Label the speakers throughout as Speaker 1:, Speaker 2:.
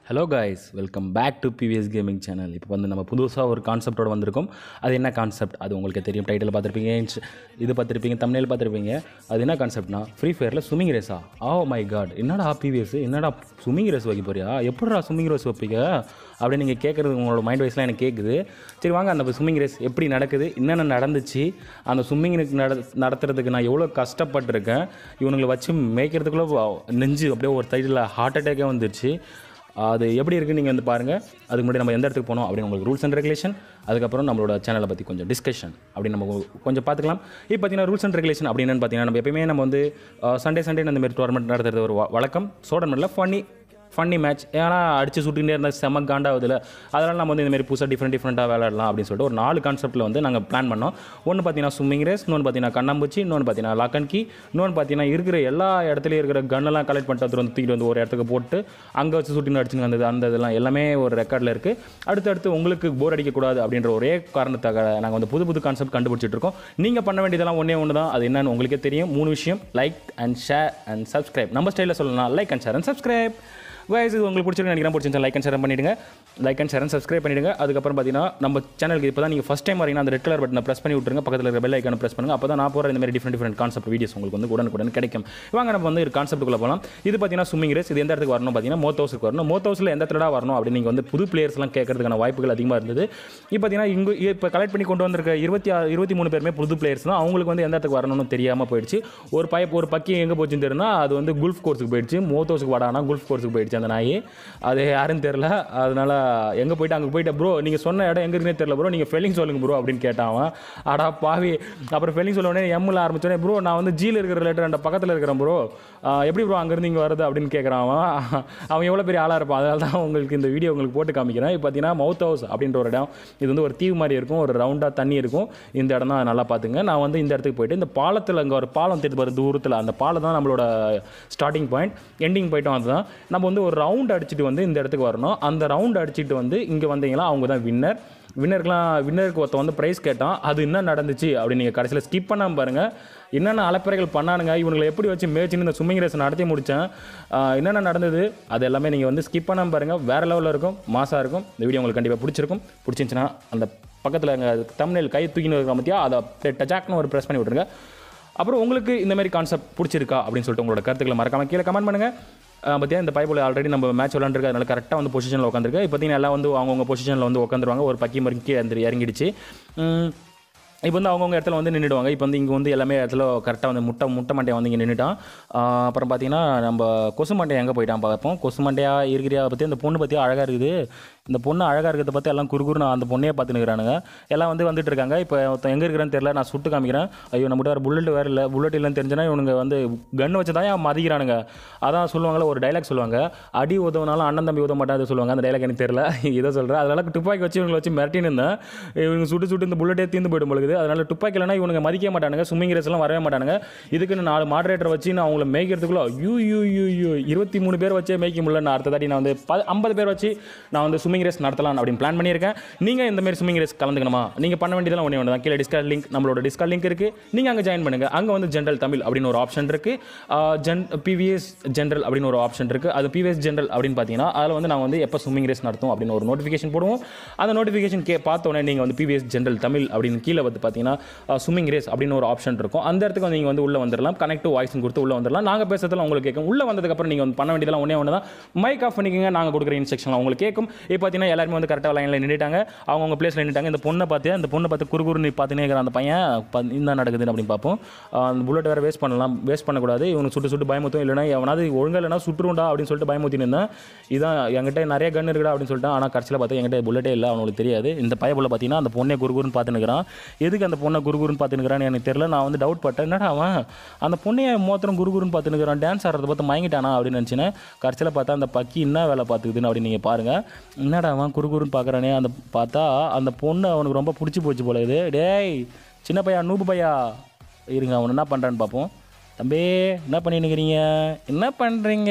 Speaker 1: hello guys welcome back to PVS gaming channel இப்போ வந்து நம்ம புதுசாக ஒரு கான்செப்டோட வந்திருக்கோம் அது என்ன கான்செப்ட் அது உங்களுக்கு தெரியும் டைட்டில் பார்த்துருப்பீங்க இன்ஸ்- இது பார்த்துருப்பீங்க தமிழில் பார்த்துருப்பீங்க அது என்ன கான்செப்ட்னா ஃப்ரீ ஃபயரில் ஸ்விம்மிங் ரேஸா ஓ மை காட் என்னடா பிவிஎஸ் என்னடா ஸ்விம்மிங் ரேஸ் வைக்க போறியா எப்படிடா ஸ்விம்மிங் ரேஸ் வைப்பீங்க அப்படின்னு நீங்கள் கேட்குறது உங்களோட மைண்ட் வைஸ்லாம் எனக்கு கேட்குது சரி வாங்க அந்த ஸ்விம்மிங் ரேஸ் எப்படி நடக்குது என்னென்ன நடந்துச்சு அந்த ஸ்விம்மிங் நட நடத்துறதுக்கு நான் எவ்வளோ கஷ்டப்பட்டிருக்கேன் இவனுங்களை வச்சு மேய்க்கிறதுக்குள்ளே நெஞ்சு அப்படியே ஒரு சைடில் ஹார்ட் அட்டேக்கே வந்துருச்சு அது எப்படி இருக்குன்னு நீங்கள் வந்து பாருங்கள் அதுக்கு முன்னாடி நம்ம எந்த இடத்துக்கு போனோம் அப்படின்னு உங்களுக்கு ரூல்ஸ் அண்ட் ரெகுலேஷன் அதுக்கப்புறம் நம்மளோட சேனலை பற்றி கொஞ்சம் டிஸ்கஷன் அப்படின்னு நம்ம கொ- கொஞ்சம் பார்த்துக்கலாம் இப்போ பார்த்தீங்கன்னா ரூல்ஸ் அண்ட் ரெகுலேஷன் அப்படின்னு என்னன்னு பார்த்தீங்கன்னா நம்ம எப்பயுமே நம்ம வந்து சண்டே சண்டே அந்த மாதிரி டோர்னமெண்ட் நடத்துறது ஒரு வ- வழக்கம் சோடர்மெண்ட்டில் ஃபன்னி ஃபன்னி மேட்ச் ஏன்னா அடிச்சு சுட்டுக்கிட்டே இருந்தால் செம்ம காண்டாகுதுல அதனால் நம்ம வந்து இந்த மாதிரி புதுசாக டிஃப்ரெண்ட் டிஃப்ரெண்ட்டாக விளையாடலாம் அப்படின்னு சொல்லிட்டு ஒரு நாலு கான்செப்ட்டில் வந்து நாங்கள் பிளான் பண்ணோம் ஒன்று பார்த்தீங்கன்னா ஸ்விம்மிங் ரேஸ் இன்னொன்று பார்த்தீங்கன்னா கண்ணாம்பூச்சி இன்னொன்று பார்த்தீங்கன்னா லாக் அண்ட் கீ இன்னொன்று பார்த்தீங்கன்னா இருக்கிற எல்லா இடத்துலையும் இருக்கிற கன்னெல்லாம் கலெக்ட் பண்ணிட்டு வந்து தூக்கிட்டு வந்து ஒரு இடத்துக்கு போட்டு அங்கே வச்சு சுட்டின்னு அடிச்சுன்னு வந்தது அந்த இதெல்லாம் எல்லாமே ஒரு ரெக்கார்டில் இருக்குது அடுத்தடுத்து உங்களுக்கு போர் அடிக்கக்கூடாது அப்படின்ற ஒரே காரணத்துக்காக நாங்கள் வந்து புது புது கான்செப்ட் கண்டுபிடிச்சிட்டு இருக்கோம் நீங்கள் பண்ண வேண்டியதெல்லாம் ஒன்றே ஒன்று தான் அது என்னன்னு உங்களுக்கே தெரியும் மூணு விஷயம் like and share and subscribe நம்ம ஸ்டைலில் சொல்லலாம் like and share and subscribe guys இது உங்களுக்கு பிடிச்சிருக்கு நினைக்கிறேன் பிடிச்சிருந்தா லைக் அண்ட் ஷேர் பண்ணிடுங்க like and share and subscribe பண்ணிடுங்க அதுக்கப்புறம் பார்த்தீங்கன்னா நம்ம சேனலுக்கு இப்போ தான் நீங்கள் ஃபஸ்ட் டைம் வரீங்கன்னா அந்த ரெட் கலர் பட்டனை ப்ரெஸ் பண்ணி விட்டுருங்க பக்கத்தில் இருக்கிற பெல் ஐக்கான ப்ரெஸ் பண்ணுங்க அப்போ தான் நான் போகிற இந்த மாதிரி டிஃப்ரெண்ட் டிஃப்ரெண்ட் கான்செப்ட் வீடியோஸ் உங்களுக்கு வந்து உடனுக்குடன் கிடைக்கும் வாங்க நம்ம வந்து ஒரு கான்செப்ட்டுக்குள்ள போகலாம் இது பார்த்தீங்கன்னா ஸ்விம்மிங் ரேஸ் இது எந்த இடத்துக்கு வரணும் பார்த்தீங்கன்னா மோத் ஹவுஸுக்கு வரணும் மோத் ஹவுஸில் எந்த இடத்துல வரணும் அப்படின்னு நீங்கள் வந்து புது பிளேயர்ஸ்லாம் கேட்கறதுக்கான வாய்ப்புகள் அதிகமாக இருந்தது இப்போ பார்த்தீங்கன்னா இங்கே இப்போ கலெக்ட் பண்ணி கொண்டு வந்திருக்க இருபத்தி ஆறு இருபத்தி மூணு பேருமே புது பிளேயர்ஸ் தான் அவங்களுக்கு வந்து எந்த இடத்துக்கு வரணும்னு தெரியாமல் போயிடுச்சு ஒரு பைப் ஒரு பக்கி எங்கே போச்சுன்னு தெரியும்னா அது வந்து குல்ஃப் கோர்ஸுக்கு போயிடுச்சு மோத் ஹவுஸுக்கு வாடானா குல்ஃப் கோர்ஸுக்கு போயிடுச்சு அந்த நாய் அது யாருன்னு தெரில அதனால எங்கே போயிட்டு அங்கே போயிட்டு ப்ரோ நீங்கள் சொன்ன இடம் எங்கே இருக்குன்னே தெரில ப்ரோ நீங்கள் ஃபெல்லிங் சொல்லுங்க ப்ரோ அப்படின்னு கேட்டான் அவன் அடா பாவி அப்புறம் ஃபெல்லிங் சொல்ல உடனே எம்மில் ஆரம்பிச்சோடனே ப்ரோ நான் வந்து ஜியில் இருக்கிற லெட்டர் அந்த பக்கத்தில் இருக்கிறேன் ப்ரோ எப்படி ப்ரோ அங்கேருந்து இங்கே வருது அப்படின்னு கேட்குறான் அவன் அவன் எவ்வளோ பெரிய ஆளாக இருப்பான் அதனால தான் உங்களுக்கு இந்த வீடியோ உங்களுக்கு போட்டு காமிக்கிறேன் இப்போ பார்த்தீங்கன்னா மவுத் ஹவுஸ் அப்படின்ற ஒரு இடம் இது வந்து ஒரு தீவு மாதிரி இருக்கும் ஒரு ரவுண்டாக தண்ணி இருக்கும் இந்த இடம் தான் நல்லா பார்த்துங்க நான் வந்து இந்த இடத்துக்கு போயிட்டு இந்த பாலத்தில் அங்கே ஒரு பாலம் தெரிஞ்சு பாரு தூரத்தில் அந்த பாலம் தான் நம்மளோட ஸ்டார்டிங் பாயிண்ட் எண்டிங் பாயிண்ட்டும் அதுதான் நம்ம வந்து ஒரு ரவுண்ட் அடிச்சுட்டு வந்து இந்த இடத்துக்கு வரணும் அந்த ரவுண்ட் அடிச்சுட்டு வந்து இங்கே வந்தீங்களா அவங்க தான் வின்னர் வின்னருக்குலாம் வின்னருக்கு ஒருத்தன் வந்து ப்ரைஸ் கேட்டான் அது என்ன நடந்துச்சு அப்படின்னு நீங்கள் கடைசியில் ஸ்கிப் பண்ணாமல் பாருங்கள் என்னென்ன அலப்பறைகள் பண்ணானுங்க இவங்களை எப்படி வச்சு மேய்ச்சின்னு இந்த ஸ்விம்மிங் ரேஸ் நடத்தி முடித்தேன் என்னென்ன நடந்தது அது எல்லாமே நீங்கள் வந்து ஸ்கிப் பண்ணாமல் பாருங்கள் வேறு லெவலில் இருக்கும் மாசாக இருக்கும் இந்த வீடியோ உங்களுக்கு கண்டிப்பாக பிடிச்சிருக்கும் பிடிச்சிருந்துச்சுன்னா அந்த பக்கத்தில் எங்க தமிழில் கை தூக்கின்னு இருக்கிற மத்தியா அதை டச்சாக்னு ஒரு ப்ரெஸ் பண்ணி விட்ருங்க அப்புறம் உங்களுக்கு இந்த மாதிரி கான்செப்ட் பிடிச்சிருக்கா அப்படின்னு சொல்லிட்டு உங்களோட கருத்துக்களை மறக்காம கீழே கமெண்ட் பண்ணுங்கள் பார்த்தியா இந்த பைபிள் ஆல்ரெடி நம்ம மேட்ச் விளாண்டுருக்கு அதனால கரெக்டாக வந்து பொசிஷனில் உட்காந்துருக்கு இப்போ பார்த்தீங்கன்னா எல்லாம் வந்து அவங்கவுங்க பொசிஷனில் வந்து உட்காந்துருவாங்க ஒரு பக்கி மறுக்கி கீழே இறங்கி- இறங்கிடுச்சு உம், இப்போ வந்து அவங்கவுங்க இடத்துல வந்து நின்றுடுவாங்க இப்போ வந்து இங்கே வந்து எல்லாமே இடத்துல கரெக்டாக வந்து முட்டை முட்டை மண்டையை வந்து இங்கே நின்றுட்டான் ஆஹ் அப்புறம் பார்த்தீங்கன்னா நம்ம கொசு மண்டையை எங்கே போயிட்டான் பார்ப்போம் கொசு மண்டையா இருக்கிறியா பற்றி அந்த பொண்ணு பற்றி அழகாக இருக்குது இந்த பொண்ணு அழகாக இருக்கிறத பார்த்து எல்லாம் குறுகுறு நான் அந்த பொண்ணையே பார்த்துனுக்குறானுங்க எல்லாம் வந்து வந்துட்டு இருக்காங்க இப்போ ஒருத்தன் எங்கே இருக்கிறேன்னு தெரியல நான் சுட்டு காமிக்கிறேன் ஐயோ நம்மகிட்ட வேறு புல்லட் வேறு இல்லை புல்லட் இல்லைன்னு தெரிஞ்சுனா இவனுங்க வந்து கன் வச்சு தான் மதிக்கிறானுங்க அதான் சொல்லுவாங்கல்ல ஒரு டைலாக் சொல்லுவாங்க அடி உதவுனாலும் அண்ணன் தம்பி உதவ மாட்டாது சொல்லுவாங்க அந்த டைலாக் எனக்கு தெரியல இதை சொல்கிறேன் அதனால துப்பாக்கி வச்சு இவங்களை வச்சு மிரட்டின்னு இருந்தேன் இவங்க சுட்டு சுட்டு இந்த புல்லட்டே தீர்ந்து போயிடும் பொழுது அதனால துப்பாக்கி இல்லைனா இவனுங்க மதிக்க மாட்டானுங்க ஸ்விம்மிங் ரேஸ் எல்லாம் வரவே மாட்டானுங்க இதுக்குன்னு நாலு மாடரேட்டர் வச்சு நான் அவங்கள மேய்க்கிறதுக்குள்ள யூ யூ யூ யூ இருபத்தி மூணு பேர் வச்சே மேய்க்க முடியல நான் அடுத்த தாட்டி நான் வந்து ப ஐம்பது பேர் வச்சு நான் வந்து ஸ்விம்மிங் ரேஸ் நடத்தலாம் அப்படின்னு பிளான் பண்ணியிருக்கேன் நீங்கள் இந்த மாதிரி ஸ்விம்மிங் ரேஸ் கலந்துக்கணுமா நீங்கள் பண்ண வேண்டியதெல்லாம் ஒன்றே ஒன்று தான் கீழே டிஸ்கார்ட் லிங்க் நம்மளோட டிஸ்கார்ட் லிங்க் இருக்குது நீங்கள் அங்கே ஜாயின் பண்ணுங்கள் அங்கே வந்து ஜென்ரல் தமிழ் அப்படின்னு ஒரு ஆப்ஷன் இருக்குது ஜென் பிவிஎஸ் ஜென்ரல் அப்படின்னு ஒரு ஆப்ஷன் இருக்குது அது பிவிஎஸ் ஜென்ரல் அப்படின்னு பார்த்தீங்கன்னா அதில் வந்து நான் வந்து எப்போ ஸ்விம்மிங் ரேஸ் நடத்தும் அப்படின்னு ஒரு நோட்டிஃபிகேஷன் போடுவோம் அந்த நோட்டிஃபிகேஷன் கே பார்த்த உடனே நீங்கள் வந்து பிவிஎஸ் ஜென்ரல் தமிழ் அப்படின்னு கீழே வந்து பார்த்தீங்கன்னா ஸ்விம்மிங் ரேஸ் அப்படின்னு ஒரு ஆப்ஷன் இருக்கும் அந்த இடத்துக்கு வந்து நீங்கள் வந்து உள்ளே வந்துடலாம் கனெக்ட் டு வாய்ஸ் கொடுத்து உள்ளே வந்துடலாம் நாங்கள் பேசுறதுல உங்களுக்கு கேட்கும் உள்ளே வந்ததுக்கப்புறம் நீங்கள் வந்து பண்ண வேண்டியதெல்லாம் ஒன்றே ஒன்று தான் மைக் ஆஃப் பண்ணிக்கோங்க நாங்கள் கொடுக்குற இன்ஸ்ட்ரக்ஷன் உங்களுக்கு கேட்கும் இப்போ பார்த்தீங்கன்னா எல்லாருமே வந்து கரெக்டாக லைனில் நின்றுட்டாங்க அவங்கவுங்க பிளேஸில் நின்றுட்டாங்க இந்த பொண்ணை பார்த்து அந்த பொண்ணை பார்த்து குறுகுறுன்னு பார்த்துனே இருக்கிற அந்த பையன் ப- என்ன நடக்குதுன்னு அப்படின்னு பார்ப்போம் ஆஹ் அந்த புல்லட் வேறு வேஸ்ட் பண்ணலாம் வேஸ்ட் பண்ணக்கூடாது இவனுக்கு சுட்டு சுட்டு பயமுத்தும் இல்லைனா எவனாவது ஒழுங்கா இல்லைனா சுட்டுருண்டா அப்படின்னு சொல்லிட்டு பயமுத்தின்னு இருந்தேன் இதான் என்கிட்ட நிறைய கன் இருக்குடா அப்படின்னு சொல்லிட்டு ஆனால் கடைசியில் பார்த்தா என்கிட்ட புல்லட்டே இல்லை அவனுக்கு தெரியாது இந்த பயபுள்ள பார்த்தீங்கன்னா அந்த பொண்ணை குறுகுறுன்னு பார்த்துனுக்குறான் எதுக்கு அந்த பொண்ணை குறுகுறுன்னு பார்த்துனுக்குறான்னு எனக்கு தெரியல நான் வந்து டவுட் பட்டேன் என்னடா அவன் அந்த பொண்ணையை மோத்திரம் குறுகுறுன்னு பார்த்துனுக்குறான் டான்ஸ் ஆடுறத பார்த்து மயங்கிட்டானா அப்படின்னு நினச்சினேன் கடைசியில் பார்த்தா அந்த பக்கி என்ன வேலை பார்த்துக்குதுன்னு அப்படின்னு நீங்கள் பாருங்கள் என்னடா அவன் குறுகுறுன்னு பார்க்குறானே அந்த பார்த்தா அந்த பொண்ணு அவனுக்கு ரொம்ப பிடிச்சி போச்சு போல இது டேய் சின்ன பையா நூபு பையா இருங்க அவன் என்ன பண்ணுறான்னு பார்ப்போம் தம்பி என்ன பண்ணினுக்கிறீங்க என்ன பண்ணுறீங்க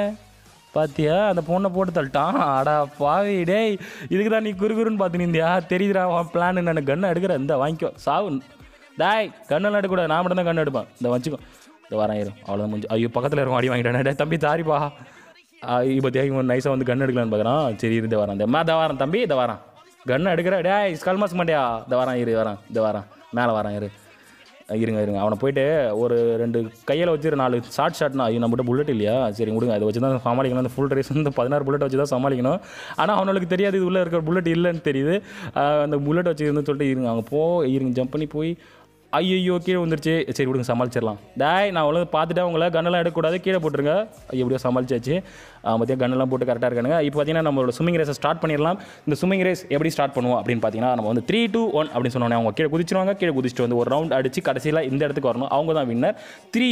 Speaker 1: பாத்தியா அந்த பொண்ணை போட்டு தள்ளிட்டான் அடா பாவி டேய் இதுக்கு தான் நீ குறுகுறுன்னு பார்த்து நிந்தியா தெரியுதுடா அவன் பிளான் நான் கன்னை எடுக்கிறேன் இந்த வாங்கிக்கோ சாவு டேய் கண்ணெல்லாம் எடுக்கக்கூடாது நான் மட்டும் தான் கண்ணு எடுப்பேன் இந்த வச்சுக்கோ இந்த வரேன் இரு அவ்வளோதான் முடிஞ்சு ஐயோ பக்கத்தில் இருக்கும் அடி வாங்கிட்டேன் டேய் தம்பி தாரிப்பா இப்போ தேவை நைஸாக வந்து கன் எடுக்கலான்னு பார்க்குறான் சரி இருந்து வரான் இந்த இதை வரான் தம்பி இதை வரான் கன் எடுக்கிற டேய் ஸ்கல்மாஸ் மாட்டியா இந்த வரான் இரு வரான் இந்த வரான் மேலே வரான் இரு இருங்க இருங்க அவனை போயிட்டு ஒரு ரெண்டு கையில் வச்சு ஒரு நாலு ஷார்ட் ஷாட்னா ஐயோ நம்மகிட்ட புல்லட் இல்லையா சரி விடுங்க அதை வச்சு தான் சமாளிக்கணும் அந்த ஃபுல் ரேஸ் வந்து பதினாறு புல்லட் வச்சு தான் சமாளிக்கணும் ஆனால் அவனுக்கு தெரியாது இது உள்ளே இருக்கிற புல்லட் இல்லைன்னு தெரியுது ஆஹ் அந்த புல்லட் வச்சு இருந்து சொல்லிட்டு இருங்க அவங்க போ இருங்க ஜம்ப் பண்ணி போய் ஐயோ கீழே வந்துருச்சு சரி விடுங்க சமாளிச்சிடலாம் டேய் நான் அவ்வளோ பார்த்துட்டேன் உங்களை கன்னெல்லாம் எடுக்கக்கூடாது கீழே போட்டுருங்க எப்படியோ சமாளிச்சாச்சு மத்தியம் கன்னெல்லாம் போட்டு கரெக்டாக இருக்கானுங்க இப்போ பார்த்தீங்கன்னா நம்மளோட ஸ்விமிங் ரேஸை ஸ்டார்ட் பண்ணிடலாம் இந்த ஸ்விமிங் ரேஸ் எப்படி ஸ்டார்ட் பண்ணுவோம் அப்படின்னு பார்த்தீங்கன்னா நம்ம வந்து த்ரீ டூ ஒன் அப்படின்னு சொன்னோன்னே அவங்க கீழே குதிச்சிருவாங்க கீழே குதிச்சுட்டு வந்து ஒரு ரவுண்ட் அடிச்சு கடைசியில் இந்த இடத்துக்கு வரணும் அவங்க தான் winner three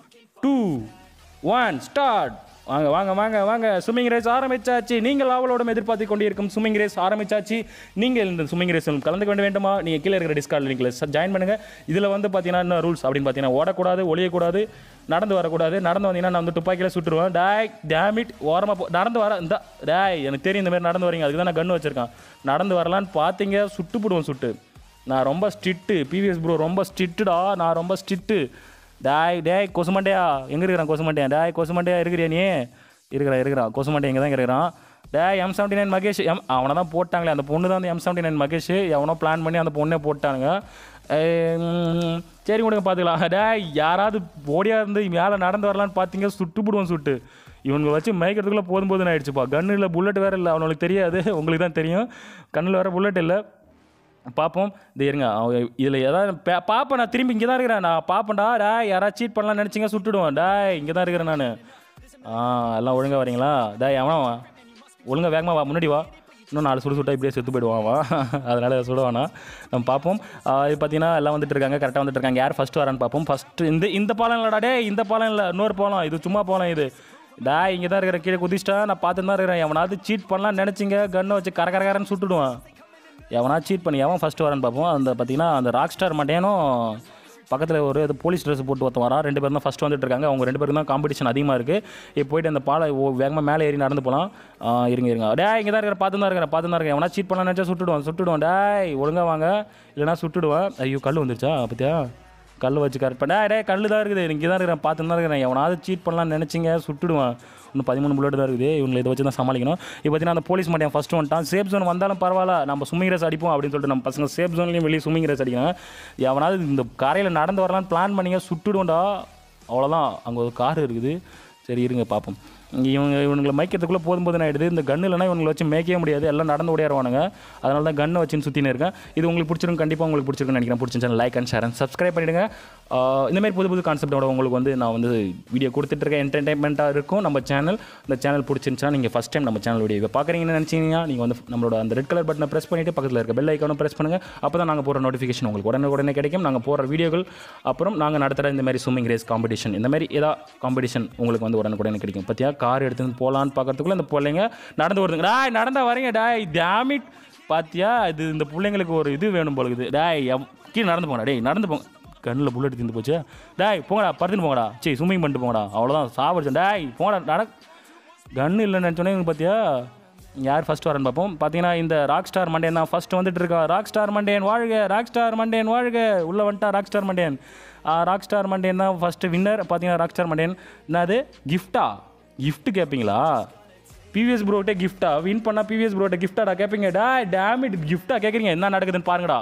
Speaker 1: two one start வாங்க வாங்க வாங்க வாங்க ஸ்விம்மிங் ரேஸ் ஆரம்பிச்சாச்சு நீங்கள் ஆவலோடும் எதிர்பார்த்து கொண்டிருக்கும் ஸ்விம்மிங் ரேஸ் ஆரம்பிச்சாச்சு நீங்கள் இந்த ஸ்விம்மிங் ரேஸில் கலந்து கொண்டு வேண்டுமா நீங்கள் கீழே இருக்கிற டிஸ்கார்ட் லிங்கில் ஜாயின் பண்ணுங்கள் இதில் வந்து பார்த்தீங்கன்னா என்ன ரூல்ஸ் அப்படின்னு பார்த்தீங்கன்னா ஓடக்கூடாது ஒளியக்கூடாது நடந்து வரக்கூடாது நடந்து வந்தீங்கன்னா நான் வந்து துப்பாக்கியில் சுட்டுருவேன் டாய் டேமிட் ஓரமாக போ நடந்து வர இந்த டேய் எனக்கு தெரியும் இந்த மாதிரி நடந்து வரீங்க அதுக்கு தான் நான் கன்று வச்சுருக்கேன் நடந்து வரலான்னு பார்த்தீங்க சுட்டு போடுவேன் சுட்டு நான் ரொம்ப ஸ்ட்ரிக்ட்டு பிவிஎஸ் ப்ரோ ரொம்ப ஸ்ட்ரிக்ட்டுடா நான் ரொம்ப ஸ்ட்ரிக்ட்டு டேய் டேய் கொசுமண்டையா எங்கே இருக்கிறான் கொசுமண்டையா டேய் கொசுமண்டையா இருக்கிறியா நீ இருக்கிறா இருக்கிறான் கொசுமண்டை இங்கே தான் இருக்கிறான் டேய் M seventy nine Mahesh M அவனை தான் போட்டாங்களே அந்த பொண்ணு தான் அந்த எம் செவன்டி நைன் மகேஷ் எவனோ பிளான் பண்ணி அந்த பொண்ணே போட்டானுங்க ஏய், ம், சரி கொடுங்க பார்த்துக்கலாம் டேய் யாராவது ஓடியா இருந்து மேலே நடந்து வரலான்னு பார்த்தீங்க சுட்டு போடுவோம் சுட்டு இவங்க வச்சு மயக்கிறதுக்குள்ளே போதும் போதுன்னு ஆயிடுச்சுப்பா கன்னு இல்லை புல்லட் வேறு இல்லை அவனுக்கு தெரியாது உங்களுக்கு தான் தெரியும் கண்ணில் வேறு புல்லட் இல்லை பார்ப்போம் இது இருங்க இதில் ஏதாவது பா- பார்ப்பேன் நான் திரும்பி இங்கே தான் இருக்கிறேன் நான் பார்ப்பேன்டா டேய் யாராவது சீட் பண்ணலாம் நினச்சிங்க சுட்டுடுவேன் டேய் இங்கே தான் இருக்கிறேன் நான் ஆ எல்லாம் ஒழுங்கா வரீங்களா டேய் எவனா வா ஒழுங்கா வேகமாக வா முன்னாடி வா இன்னும் நாலு சுடு சுட்டா இப்படியே செத்து போயிடுவான் அவன் அதனால் சுடுவானா நம்ம பார்ப்போம் ஆ, இது பார்த்தீங்கன்னா எல்லாம் வந்துட்டு இருக்காங்க கரெக்டாக வந்துட்டு இருக்காங்க யார் ஃபஸ்ட்டு வரான்னு பார்ப்போம் ஃபஸ்ட்டு இந்த இந்த பாலம் இல்லைடா டேய் இந்த பாலம் இல்லை இன்னொரு பாலம் இது சும்மா பாலம் இது டேய் இங்கே தான் இருக்கிற கீழே குதிச்சிட்டா நான் பார்த்து தான் இருக்கிறேன் எவனாவது சீட் பண்ணலாம்னு நினச்சிங்க கன்னை வச்சு கர கர கரன்னு சுட்டுடுவான் எவனா சீட் பண்ணி எவன் ஃபஸ்ட்டு வரான்னு பார்ப்போம் அந்த பார்த்தீங்கன்னா அந்த ராக் ஸ்டார் மாட்டேனும் பக்கத்தில் ஒரு இது போலீஸ் ட்ரெஸ் போட்டு ஒருத்தன் வரான் ரெண்டு பேரும் தான் ஃபஸ்ட் வந்துட்டு இருக்காங்க அவங்க ரெண்டு பேரும் தான் காம்படிஷன் அதிகமாக இருக்குது இப்போ போயிட்டு அந்த பாலை ஓ வேகமாக மேலே ஏறி நடந்து போகலாம் ஆ, இருங்க இருங்க டேய் இங்கே தான் இருக்கிற பார்த்து தான் இருக்கிறேன் பார்த்து தான் இருக்கேன் எவனா சீட் பண்ணலாம் நினச்சா சுட்டுடுவான் சுட்டுடுவான் டேய் ஒழுங்கா வாங்க இல்லைனா சுட்டுடுவேன் ஐயோ கல் வந்துருச்சா பார்த்தியா கல் வச்சு கரெக்ட் பண்ண டேய் கல் தான் இருக்குது இங்கே தான் இருக்கிறேன் பார்த்து தான் இருக்கிறேன் எவனாவது சீட் பண்ணலாம்னு நினச்சிங்க சுட்டுடுவான் இன்னும் பதிமூணு புல்லட் தான் இருக்குது இவங்களை இதை வச்சு தான் சமாளிக்கணும் இப்போ பார்த்தீங்கன்னா அந்த போலீஸ் மாட்டேன் ஃபஸ்ட்டு வந்துட்டான் சேஃப் ஜோன் வந்தாலும் பரவாயில்ல நம்ம ஸ்விம்மிங் ரேஸ் அடிப்போம் அப்படின்னு சொல்லிட்டு நம்ம பசங்க சேஃப் ஜோன்லேயும் வெளியே ஸ்விம்மிங் ரேஸ் அடிக்கணும் எவனாவது இந்த காரையில் நடந்து வரலான்னு பிளான் பண்ணிங்க சுட்டுடுவோம்டா அவ்வளோதான் அங்கே ஒரு கார் இருக்குது சரி இருங்க பார்ப்போம் இவங்க இவங்களை மைக்கிறதுக்குள்ளே போதும் போதும் ஆகிடுது இந்த கன்று இல்லைனா இவங்களை வச்சு மேய்க்கவே முடியாது எல்லாம் நடந்து ஓடியாருவானுங்க அதனால தான் கன்னை வச்சுன்னு சுற்றினு இருக்கேன் இது உங்களுக்கு பிடிச்சிருக்கும் கண்டிப்பாக உங்களுக்கு பிடிச்சிருக்குன்னு நினைக்கிறேன் பிடிச்சிருந்துச்சு like and share and subscribe பண்ணிவிடுங்க இந்த மாதிரி புது புது கான்செப்டோட உங்களுக்கு வந்து நான் வந்து வீடியோ கொடுத்துட்ருக்கேன் என்டர்டைன்மெண்ட்டாக இருக்கும் நம்ம சேனல் இந்த சேனல் பிடிச்சிருந்துச்சுன்னா நீங்கள் ஃபஸ்ட் டைம் நம்ம சேனல் வீடியோ பார்க்குறீங்கன்னு நினச்சிங்கன்னா நீங்கள் வந்து நம்மளோட அந்த ரெட் கலர் பட்டனை ப்ரெஸ் பண்ணிவிட்டு பக்கத்தில் இருக்க பெல் ஐக்கானும் ப்ரெஸ் பண்ணுங்கள் அப்போ தான் நாங்கள் போகிற நோட்டிஃபிகேஷன் உங்களுக்கு உடனே உடனே கிடைக்கும் நாங்கள் போகிற வீடியோகள் அப்புறம் நாங்கள் நடத்துகிற இந்த மாதிரி ஸ்விம்மிங் ரேஸ் காம்படிஷன் இந்த மாதிரி ஏதா காம்படிஷன் உங்களுக்கு வந்து உடனுக்குடனே கிடைக்கும் பார்த்தியா கார் எடுத்து போகலான்னு பார்க்கறதுக்குள்ள இந்த பிள்ளைங்க நடந்து வருதுங்க டாய் நடந்தா வரீங்க டாய் டேமிட் பாத்தியா இது இந்த பிள்ளைங்களுக்கு ஒரு இது வேணும் போல இருக்குது டாய் எவ்- கீழே நடந்து போங்கடா டேய் நடந்து போங்க கண்ணில் புல்லட் தீர்ந்து போச்சு டாய் போங்கடா படுத்துன்னு போங்கடா சரி ஸ்விம்மிங் பண்ணிட்டு போங்கடா அவ்வளோதான் சாப்பிடுச்சேன் டாய் போங்கடா நட கன்று இல்லைன்னு நினச்சோன்னே பார்த்தியா யார் ஃபஸ்ட் வரேன்னு பார்ப்போம் பார்த்தீங்கன்னா இந்த ராக் ஸ்டார் மண்டேன் தான் ஃபஸ்ட் வந்துட்டு இருக்கா ராக் ஸ்டார் மண்டேன் வாழ்க ராக் ஸ்டார் மண்டேன் வாழ்க உள்ளே வந்துட்டா ராக் ஸ்டார் மண்டேன் ராக் ஸ்டார் மண்டேன் தான் ஃபஸ்ட்டு வின்னர் பார்த்தீங்கன்னா ராக் ஸ்டார் மண்டேன் என்னது கிஃப்டா gift கேட்பீங்களா பிவிஎஸ் ப்ரோட்டே கிஃப்டா வின் பண்ணால் பிவிஎஸ் ப்ரோட்ட கிஃப்டாடா கேட்பீங்க டா டேமிட் கிஃப்டா கேட்குறீங்க என்ன நடக்குதுன்னு பாருங்கடா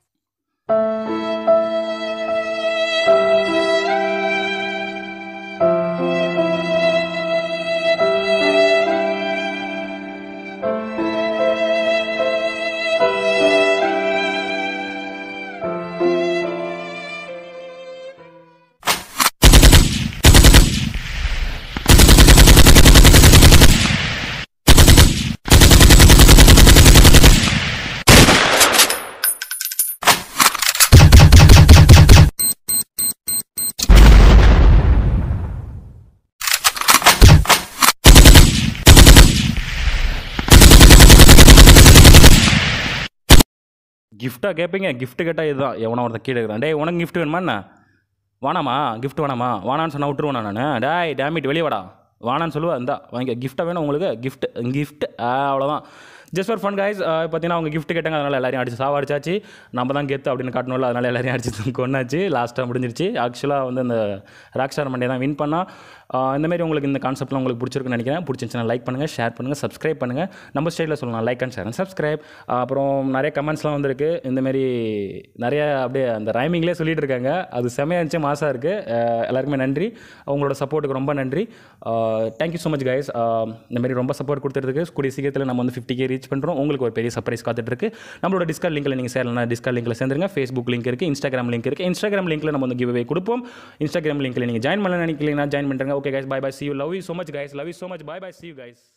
Speaker 1: கிஃப்டாக கேட்பீங்க gift கேட்டால் இதுதான் எவனோ ஒருத்தன் கீழே இருக்கிறான் டேய் உனக்கு gift வேணுமா என்ன வானாமா gift வேணாமா வானான்னு சொன்னால் விட்டுருவேன் நான் டேய் டேமிட் வெளியே வாடா வானான்னு சொல்லுவா இந்தா வாங்க கிஃப்டாக வேணும் உங்களுக்கு gift gift ஆ அவ்வளோதான் ஜஸ்ட் ஃபார் ஃபன் கைஸ் பார்த்தீங்கன்னா அவங்க gift கேட்டாங்க அதனால் எல்லாரையும் அடிச்சு சாவடிச்சாச்சு நம்ம தான் கெத்து அப்படின்னு காட்டணும்ல அதனால் எல்லாரையும் அடிச்சு கொண்டாச்சு லாஸ்ட்டாக முடிஞ்சிருச்சு ஆக்சுவலாக வந்து அந்த ராக்ஸ்டார் மண்டே தான் வின் பண்ணா ஆஹ் இந்த மாதிரி உங்களுக்கு இந்த கான்செப்ட்லாம் உங்களுக்கு பிடிச்சிருக்குன்னு நினைக்கிறேன் பிடிச்சிருந்துச்சுன்னா லைக் பண்ணுங்கள் ஷேர் பண்ணுங்கள் சப்ஸ்கிரைப் பண்ணுங்கள் நம்ம ஸ்டைலில் சொல்லலாம் like and share and subscribe அப்புறம் நிறைய கமெண்ட்ஸ்லாம் வந்திருக்கு இந்த மாதிரி நிறைய அப்படியே அந்த ரைமிங்லேயே சொல்லிட்டு இருக்காங்க அது செமையாக இருந்துச்சு மாசாக இருக்குது எல்லாருக்குமே நன்றி உங்களோட சப்போர்ட்டுக்கு ரொம்ப நன்றி தேங்க்யூ ஸோ மச் கைஸ் இந்த மாதிரி ரொம்ப சப்போர்ட் கொடுத்துருக்கு கூடிய சீக்கிரத்தில் நம்ம வந்து ஃபிஃப்டி கே ரீச் பண்ணுறோம் உங்களுக்கு ஒரு பெரிய சர்ப்ரைஸ் காத்துட்ருக்கு நம்மளோட டிஸ்கவுண்ட் லிங்கில் நீங்கள் சேரலாம் டிஸ்கவுண்ட் லிங்கில் சேர்ந்துருங்க ஃபேஸ்புக் லிங்க் இருக்குது இன்ஸ்டாகிராம் லிங்க் இருக்குது இன்ஸ்டாகிராம் லிங்க்கில் நம்ம வந்து கிவ் அவே கொடுப்போம் இன்ஸ்டாகிராம் லிங்க்கில் நீங்கள் ஜாயின் பண்ண நினைக்கிறீங்கன்னா ஜாயின் பண்ணுறங்க okay guys bye bye see you love you so much guys love you so much bye bye see you guys